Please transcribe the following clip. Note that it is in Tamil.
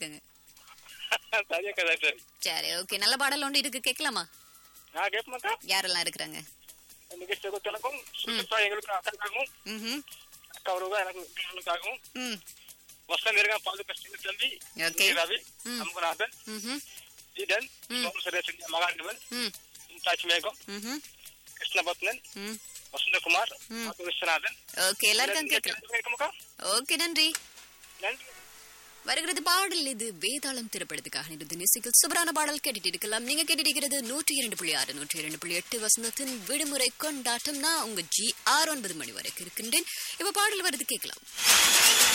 இருக்குங்க சரியா கதை சரி சரி ஓகே நல்ல பாடல் ஒன்று இருக்கு கேட்கலாமா நான் கேட்பமாக்கா யாரெல்லாம் இருக்கிறாங்க நிகழ்ச்சி எனக்கும் சுத்தா எங்களுக்கு அக்காக்காகவும் ம் அக்கா வருவா எனக்கு எங்களுக்காகவும் ம் வசந்த் இருக்கா பாது கஷ்டம் தம்பி Okay. ரவி ம். அமுகநாதன் ம் ஜீடன் ம். சோமசுரேஷன் மகாண்டவன் ம் மும்தாஜ் மேகம் ம் கிருஷ்ணபத்னன் ம் வசந்தகுமார் ம். மாது விஸ்வநாதன் ஓகே எல்லாருக்கும் கேட்கலாம் கேட்கமாக்கா ஓகே நன்றி நன்றி வருகிறது பாடல் இது வேதாளம் திரைப்படத்துக்காக நிறுத்தி நிசிக்கல் சுபரான பாடல் கேட்டுட்டு இருக்கலாம் நீங்க கேட்டுட்டு இருக்கிறது நூற்றி இரண்டு புள்ளி ஆறு நூற்றி இரண்டு புள்ளி எட்டு வசந்தத்தின் விடுமுறை கொண்டாட்டம் நான் உங்க ஜி ஆறு ஒன்பது மணி வரைக்கும் இருக்கின்றேன் இப்ப பாடல் வருது கேட்கலாம்